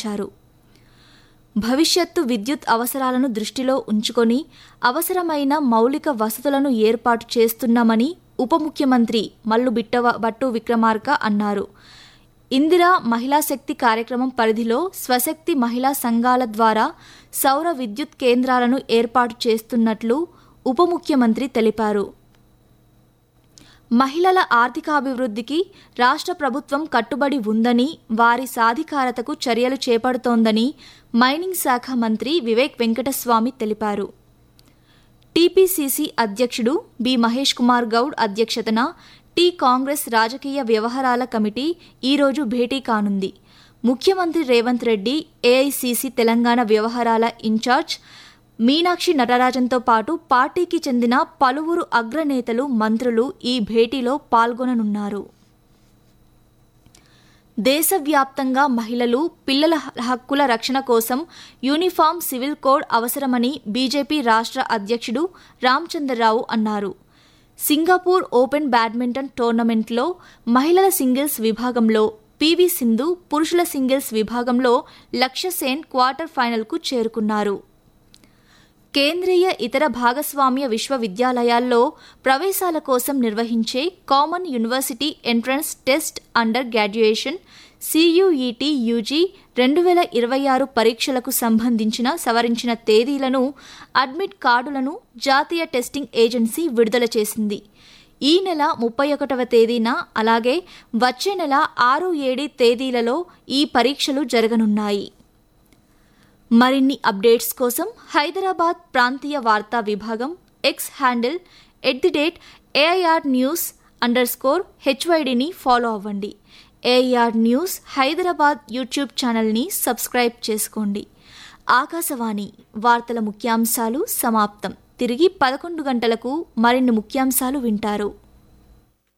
వెల్లడించారు భవిష్యత్తు విద్యుత్ అవసరాలను దృష్టిలో ఉంచుకొని అవసరమైన మౌలిక వసతులను ఏర్పాటు చేస్తున్నామని ఉప ముఖ్యమంత్రి మల్లు బిట్టవ బట్టు విక్రమార్క అన్నారు ఇందిరా మహిళా శక్తి కార్యక్రమం పరిధిలో స్వశక్తి మహిళా సంఘాల ద్వారా సౌర విద్యుత్ కేంద్రాలను ఏర్పాటు చేస్తున్నట్లు ఉప ముఖ్యమంత్రి తెలిపారు మహిళల ఆర్థికాభివృద్ధికి రాష్ట్ర ప్రభుత్వం కట్టుబడి ఉందని వారి సాధికారతకు చర్యలు చేపడుతోందని మైనింగ్ శాఖ మంత్రి వివేక్ వెంకటస్వామి తెలిపారు టీపీసీసీ అధ్యక్షుడు బి మహేష్ కుమార్ గౌడ్ అధ్యక్షతన టీ కాంగ్రెస్ రాజకీయ వ్యవహారాల కమిటీ ఈరోజు భేటీ కానుంది ముఖ్యమంత్రి రేవంత్ రెడ్డి ఏఐసీసీ తెలంగాణ వ్యవహారాల ఇన్ఛార్జ్ మీనాక్షి నటరాజన్తో పాటు పార్టీకి చెందిన పలువురు అగ్రనేతలు మంత్రులు ఈ భేటీలో పాల్గొననున్నారు దేశవ్యాప్తంగా మహిళలు పిల్లల హక్కుల రక్షణ కోసం యూనిఫామ్ సివిల్ కోడ్ అవసరమని బీజేపీ రాష్ట్ర అధ్యక్షుడు రామచంద్రరావు అన్నారు సింగపూర్ ఓపెన్ బ్యాడ్మింటన్ టోర్నమెంట్లో మహిళల సింగిల్స్ విభాగంలో పీవీ సింధు పురుషుల సింగిల్స్ విభాగంలో లక్ష్య సేన్ క్వార్టర్ ఫైనల్కు చేరుకున్నారు కేంద్రీయ ఇతర భాగస్వామ్య విశ్వవిద్యాలయాల్లో ప్రవేశాల కోసం నిర్వహించే common university entrance test undergraduation CUET UG రెండు వేల ఇరవై ఆరు పరీక్షలకు సంబంధించిన సవరించిన తేదీలను అడ్మిట్ కార్డులను జాతీయ టెస్టింగ్ ఏజెన్సీ విడుదల చేసింది ఈ నెల ముప్పై ఒకటవ తేదీన అలాగే వచ్చే నెల ఆరు ఏడు తేదీలలో ఈ పరీక్షలు జరగనున్నాయి మరిన్ని అప్డేట్స్ కోసం హైదరాబాద్ ప్రాంతీయ వార్తా విభాగం X handle at the rate AIR news underscore స్కోర్ హెచ్వైడిని ఫాలో అవ్వండి ఏఐఆర్ న్యూస్ హైదరాబాద్ యూట్యూబ్ ఛానల్ని సబ్స్క్రైబ్ చేసుకోండి ఆకాశవాణి వార్తల ముఖ్యాంశాలు సమాప్తం తిరిగి పదకొండు గంటలకు మరిన్ని ముఖ్యాంశాలు వింటారు